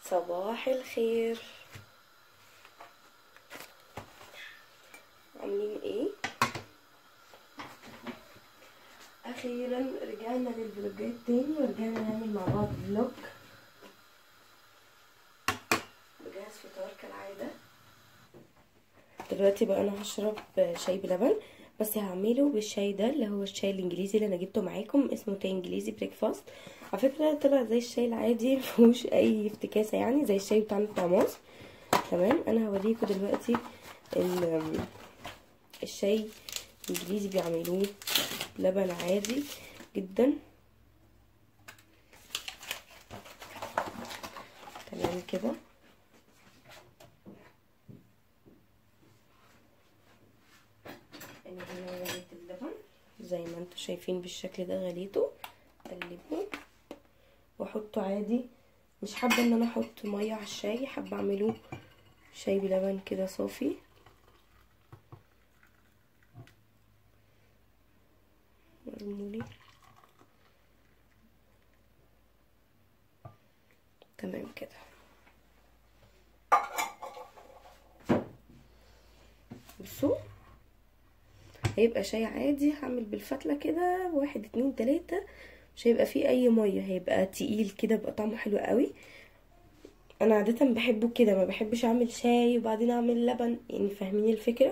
صباح الخير عاملين ايه اخيرا رجعنا للفلوجات تاني ورجعنا نعمل مع بعض فلوج بجهز فطار كالعاده دلوقتي بقى انا هشرب شاي بلبن بس هعمله بالشاي ده اللي هو الشاي الانجليزي اللي انا جبته معاكم اسمه تاي انجليزي بريكفاست على فكره طلع زي الشاي العادي مفيهوش اي افتكاسه يعني زي الشاي بتاعنا بتاع مصر تمام انا هوريكم دلوقتي الشاي الانجليزي بيعملوه لبن عادي جدا تمام كده انا هنا غليت اللبن زي ما انتم شايفين بالشكل ده غليته اقلبه واحطه عادي مش حابه ان انا احط ميه على الشاي حابه اعمله شاي بلبن كده صافي مرمولي تمام كده بصوا هيبقى شاي عادي هعمل بالفتله كده واحد اتنين تلاته مش هيبقى فيه اي ميه هيبقى تقيل كده بيبقى طعمه حلو قوي انا عاده بحبه كده ما بحبش اعمل شاي وبعدين اعمل لبن يعني فاهمين الفكره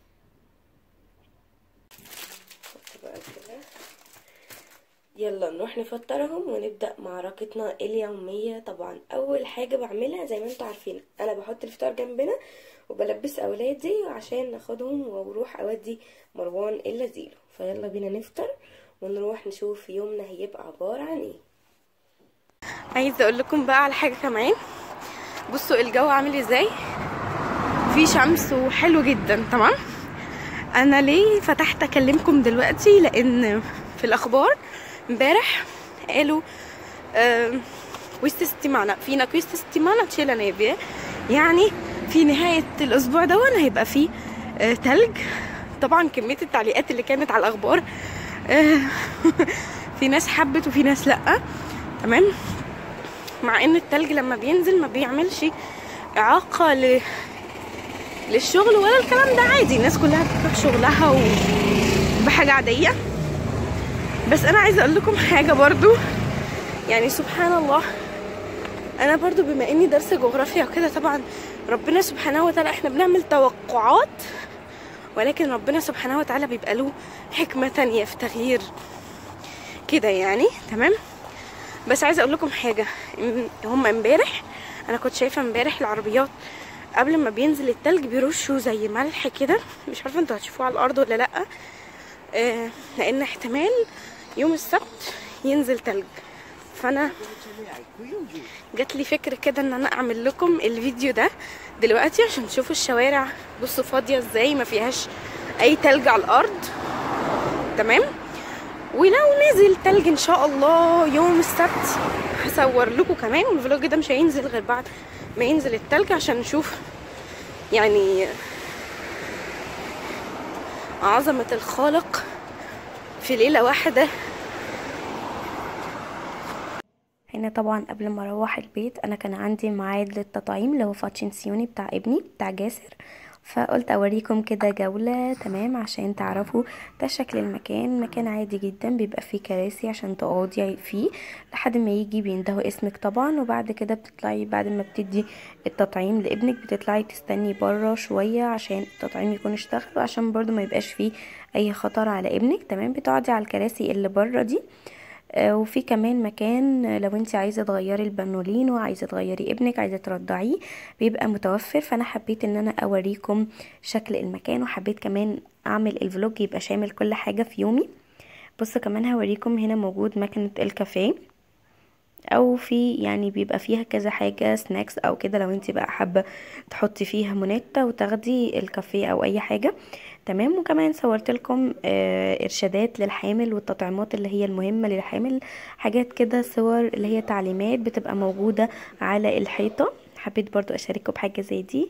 بقى كده يلا نروح نفطرهم ونبدا معركتنا اليوميه طبعا اول حاجه بعملها زي ما انتم عارفين انا بحط الفطار جنبنا وبلبس اولادي عشان ناخدهم واروح اودي مروان اللذيذ فيلا بينا نفطر ونروح نشوف يومنا هيبقى عبارة عن ايه عايزة اقول لكم بقى على حاجة كمان بصوا الجو عامل ازاي في شمس وحلو جدا تمام انا ليه فتحت اكلمكم دلوقتي لان في الاخبار امبارح قالوا آه questa settimana fino a questa settimana c'è la neve يعني في نهاية الأسبوع ده هيبقى فيه آه تلج طبعا كمية التعليقات اللي كانت على الأخبار آه في ناس حبت وفي ناس لأ تمام مع ان التلج لما بينزل ما بيعملش إعاقة ل... للشغل ولا الكلام ده عادي الناس كلها بتروح شغلها وبحاجة عادية بس أنا عايزة أقول لكم حاجة برضو يعني سبحان الله أنا برضو بما إني درس جغرافيا وكده طبعا ربنا سبحانه وتعالى احنا بنعمل توقعات ولكن ربنا سبحانه وتعالى بيبقى له حكمة تانية في تغيير كده يعني تمام بس عايزة اقول لكم حاجة هم امبارح انا كنت شايفة امبارح العربيات قبل ما بينزل التلج بيرشوا زي ملح كده مش عارفة انتوا هتشوفوه على الارض ولا لأ آه لان احتمال يوم السبت ينزل تلج فانا جات لي فكره كده ان انا اعمل لكم الفيديو ده دلوقتي عشان تشوفوا الشوارع بصوا فاضيه ازاي ما فيهاش اي تلج على الارض تمام ولو نزل تلج ان شاء الله يوم السبت هصور لكم كمان والفلوج ده مش هينزل غير بعد ما ينزل التلج عشان نشوف يعني عظمه الخالق في ليله واحده هنا طبعا قبل ما اروح البيت انا كان عندي ميعاد للتطعيم اللي هو فاتشنسيوني بتاع ابني بتاع جاسر فقلت اوريكم كده جولة تمام عشان تعرفوا ده شكل المكان مكان عادي جدا بيبقى فيه كراسي عشان تقعدي فيه لحد ما يجي بيندهوا اسمك طبعا وبعد كده بتطلعي بعد ما بتدي التطعيم لابنك بتطلعي تستني بره شوية عشان التطعيم يكون اشتغل وعشان برضو ما يبقاش فيه اي خطر على ابنك تمام بتقعدي على الكراسي اللي بره دي وفي كمان مكان لو انت عايزه تغيري البانولين وعايزه تغيري ابنك عايزه ترضعيه بيبقى متوفر فانا حبيت ان انا اوريكم شكل المكان وحبيت كمان اعمل الفلوج يبقى شامل كل حاجه في يومي بصوا كمان هوريكم هنا موجود مكنه الكافيه او في يعني بيبقى فيها كذا حاجه سناكس او كده لو انت بقى حابه تحطي فيها مونيتا وتاخدي الكافيه او اي حاجه تمام وكمان صورت لكم آه ارشادات للحامل والتطعيمات اللي هي المهمه للحامل حاجات كده صور اللي هي تعليمات بتبقى موجوده على الحيطه حبيت برضو اشارككم بحاجه زي دي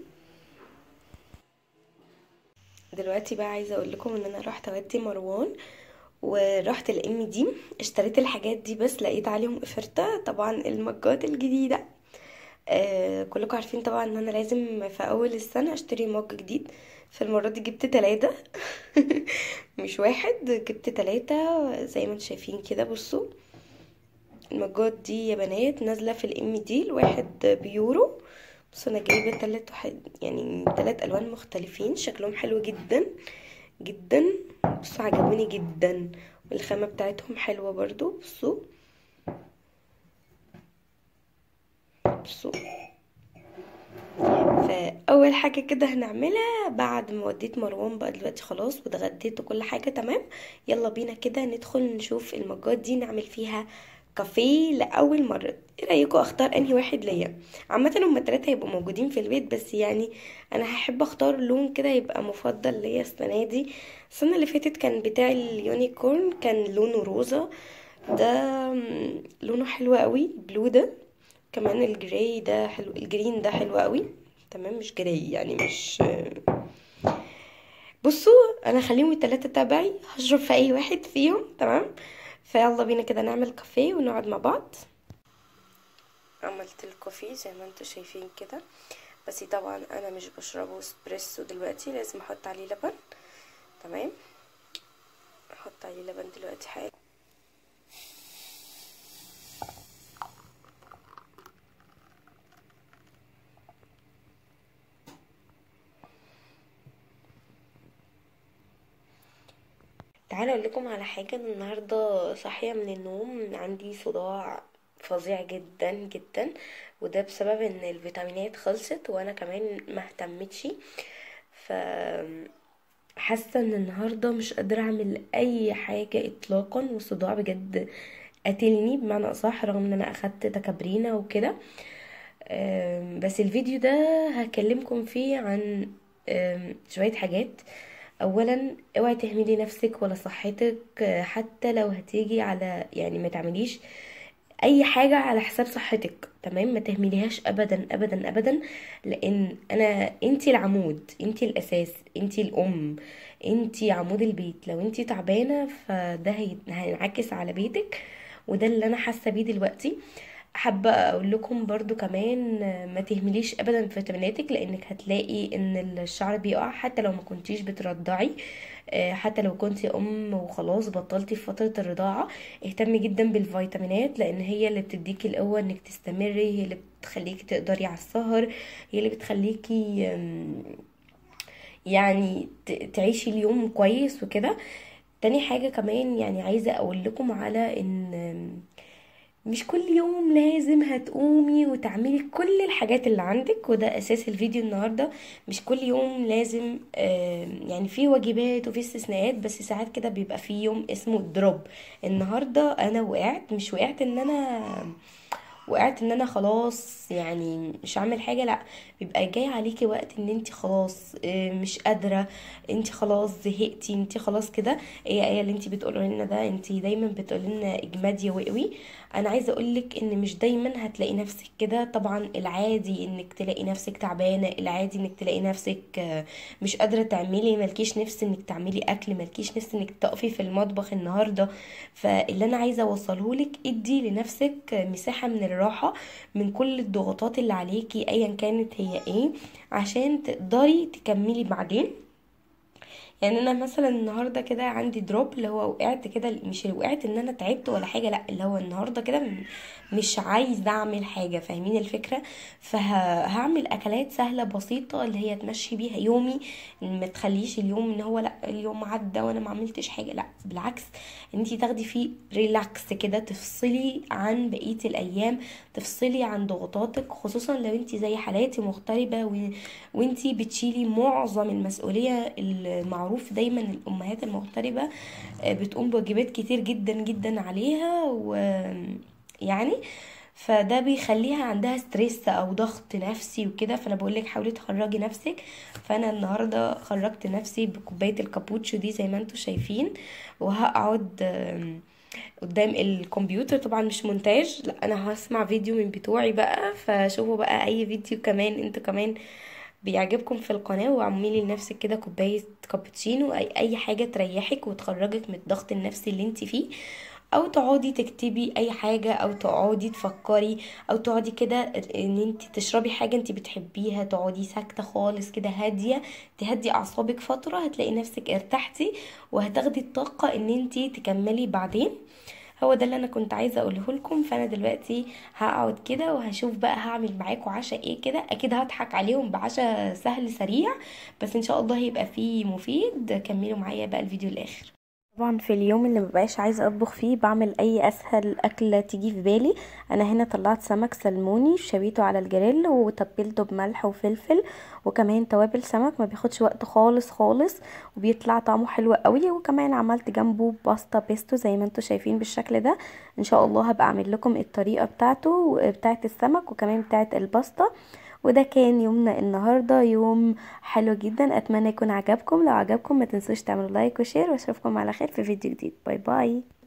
دلوقتي بقى عايزه اقول لكم ان انا رحت اودي مروان ورحت الام دي اشتريت الحاجات دي بس لقيت عليهم افرتة طبعا المجات الجديده آه كلكم عارفين طبعا ان انا لازم في اول السنة اشتري مج جديد فالمرة دي جبت تلاتة مش واحد جبت تلاتة زي ما انتم شايفين كده بصوا المجات دي يا بنات نازلة في الام دي الواحد بيورو بص انا جايبة تلات واحد يعني تلات الوان مختلفين شكلهم حلو جدا جدا بصوا عجبوني جدا والخامة بتاعتهم حلوة برضو بصوا بصوا فاول حاجه كده هنعملها بعد ما وديت مروان بقى دلوقتي خلاص واتغديت وكل حاجه تمام يلا بينا كده ندخل نشوف المجات دي نعمل فيها كافيه لاول مره ايه رايكم اختار انهي واحد ليا عامه هما التلاته هيبقوا موجودين في البيت بس يعني انا هحب اختار لون كده يبقى مفضل ليا السنه دي السنه اللي فاتت كان بتاع اليونيكورن كان لونه روزا ده لونه حلو قوي بلو ده كمان الجراي ده حلو الجرين ده حلو قوي تمام مش جراي يعني مش بصوا انا خليهم التلاتة تبعي هشرب في اي واحد فيهم تمام فيلا بينا كده نعمل كافيه ونقعد مع بعض عملت الكوفي زي ما انتم شايفين كده بس طبعا انا مش بشربه اسبريسو دلوقتي لازم احط عليه لبن تمام احط عليه لبن دلوقتي حالا تعالوا اقول لكم على حاجه انا النهارده صاحيه من النوم عندي صداع فظيع جدا جدا وده بسبب ان الفيتامينات خلصت وانا كمان ما اهتمتش ف حاسه ان النهارده مش قادره اعمل اي حاجه اطلاقا والصداع بجد قتلني بمعنى اصح رغم ان انا اخدت تكابرينا وكده بس الفيديو ده هكلمكم فيه عن شويه حاجات اولا اوعي تهملي نفسك ولا صحتك حتى لو هتيجي على يعني ما تعمليش اي حاجة على حساب صحتك تمام ما تهمليهاش ابدا ابدا ابدا لان انا انتي العمود انتي الاساس انتي الام انتي عمود البيت لو انتي تعبانة فده هينعكس على بيتك وده اللي انا حاسة بيه دلوقتي حابة اقول لكم برضو كمان ما تهمليش ابدا فيتاميناتك لانك هتلاقي ان الشعر بيقع حتى لو ما كنتيش بترضعي حتى لو كنتي ام وخلاص بطلتي في فترة الرضاعة اهتمي جدا بالفيتامينات لان هي اللي بتديكي القوة انك تستمري هي اللي بتخليكي تقدري على السهر هي اللي بتخليكي يعني تعيشي اليوم كويس وكده تاني حاجة كمان يعني عايزة اقول لكم على ان مش كل يوم لازم هتقومي وتعملي كل الحاجات اللي عندك وده اساس الفيديو النهارده مش كل يوم لازم يعني في واجبات وفي استثناءات بس ساعات كده بيبقى في يوم اسمه دروب النهارده انا وقعت مش وقعت ان انا وقعت ان انا خلاص يعني مش هعمل حاجه لا بيبقى جاي عليكي وقت ان انت خلاص مش قادره انت خلاص زهقتي انت خلاص كده ايه ايه اللي انت بتقولوا لنا ده انت دايما بتقولي لنا اجمادي وقوي انا عايزه اقولك ان مش دايما هتلاقي نفسك كده طبعا العادي انك تلاقي نفسك تعبانه العادي انك تلاقي نفسك مش قادره تعملي مالكيش نفس انك تعملي اكل مالكيش نفس انك تقفي في المطبخ النهارده فاللي انا عايزه اوصله لك ادي لنفسك مساحه من الراحه من كل الضغوطات اللي عليكي ايا كانت هي ايه عشان تقدري تكملي بعدين يعني انا مثلا النهارده كده عندي دروب اللي هو وقعت كده مش وقعت ان انا تعبت ولا حاجه لا اللي هو النهارده كده مش عايز اعمل حاجه فاهمين الفكره فهعمل اكلات سهله بسيطه اللي هي تمشي بيها يومي ما تخليش اليوم ان هو لا اليوم عدى وانا ما عملتش حاجه لا بالعكس انتي تاخدي فيه ريلاكس كده تفصلي عن بقيه الايام تفصلي عن ضغوطاتك خصوصا لو انتي زي حالاتي مغتربه و... وانتي بتشيلي معظم المسؤوليه المعروف دايما الامهات المغتربه بتقوم بواجبات كتير جدا جدا عليها و يعني فده بيخليها عندها ستريس او ضغط نفسي وكده فانا بقول لك حاولي تخرجي نفسك فانا النهارده خرجت نفسي بكوبايه الكابوتشو دي زي ما انتم شايفين وهقعد قدام الكمبيوتر طبعا مش مونتاج لا انا هسمع فيديو من بتوعي بقى فشوفوا بقى اي فيديو كمان انتوا كمان بيعجبكم في القناة واعملي لنفسك كده كوباية كابتشينو اي اي حاجة تريحك وتخرجك من الضغط النفسي اللي انت فيه او تقعدي تكتبي اي حاجة او تقعدي تفكري او تقعدي كده ان انت تشربي حاجة انت بتحبيها تقعدي ساكتة خالص كده هادية تهدي اعصابك فترة هتلاقي نفسك ارتحتي وهتاخدي الطاقة ان انت تكملي بعدين هو ده اللي انا كنت عايزه اقوله لكم فانا دلوقتي هقعد كده وهشوف بقى هعمل معاكم عشاء ايه كده اكيد هضحك عليهم بعشاء سهل سريع بس ان شاء الله هيبقى فيه مفيد كملوا معايا بقى الفيديو الاخر طبعا في اليوم اللي مبقاش عايزه اطبخ فيه بعمل اي اسهل اكله تيجي في بالي انا هنا طلعت سمك سلموني شويته على الجريل وتبلته بملح وفلفل وكمان توابل سمك ما بياخدش وقت خالص خالص وبيطلع طعمه حلو قوي وكمان عملت جنبه باستا بيستو زي ما انتم شايفين بالشكل ده ان شاء الله هبقى اعمل لكم الطريقه بتاعته بتاعه السمك وكمان بتاعه الباستا وده كان يومنا النهاردة يوم حلو جدا اتمنى يكون عجبكم لو عجبكم ما تنسوش تعملوا لايك وشير واشوفكم على خير في فيديو جديد باي باي